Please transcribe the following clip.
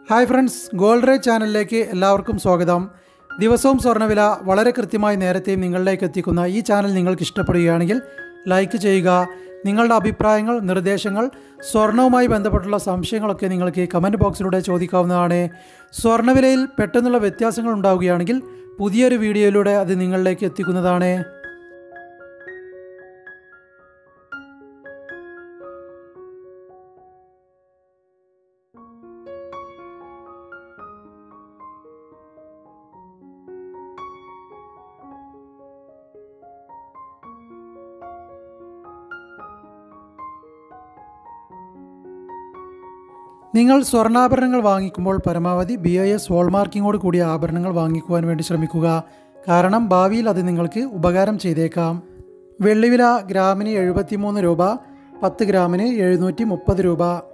hi friends gold ray ചാനലിലേക്ക് എല്ലാവർക്കും സ്വാഗതം ദിവസവും സ്വർണ്ണവില വളരെ കൃത്യമായി നേരത്തെയും നിങ്ങളിലേക്ക് എത്തിക്കുന്ന ഈ ചാനൽ നിങ്ങൾക്ക് ഇഷ്ടപ്പെടുകയാണെങ്കിൽ ലൈക്ക് ചെയ്യുക നിങ്ങളുടെ അഭിപ്രായങ്ങൾ നിർദ്ദേശങ്ങൾ സ്വർണവുമായി ബന്ധപ്പെട്ടുള്ള സംശയങ്ങളൊക്കെ നിങ്ങൾക്ക് കമൻറ്റ് ബോക്സിലൂടെ ചോദിക്കാവുന്നതാണ് സ്വർണ്ണവിലയിൽ പെട്ടെന്നുള്ള വ്യത്യാസങ്ങൾ ഉണ്ടാവുകയാണെങ്കിൽ പുതിയൊരു വീഡിയോയിലൂടെ അത് നിങ്ങളിലേക്ക് എത്തിക്കുന്നതാണ് നിങ്ങൾ സ്വർണ്ണാഭരണങ്ങൾ വാങ്ങിക്കുമ്പോൾ പരമാവധി ബി ഐ എസ് ഹോൾമാർക്കിങ്ങോട് കൂടിയ ആഭരണങ്ങൾ വാങ്ങിക്കുവാൻ വേണ്ടി ശ്രമിക്കുക കാരണം ഭാവിയിൽ അത് നിങ്ങൾക്ക് ഉപകാരം ചെയ്തേക്കാം വെള്ളിവില ഗ്രാമിന് എഴുപത്തിമൂന്ന് രൂപ പത്ത് ഗ്രാമിന് എഴുന്നൂറ്റി മുപ്പത് രൂപ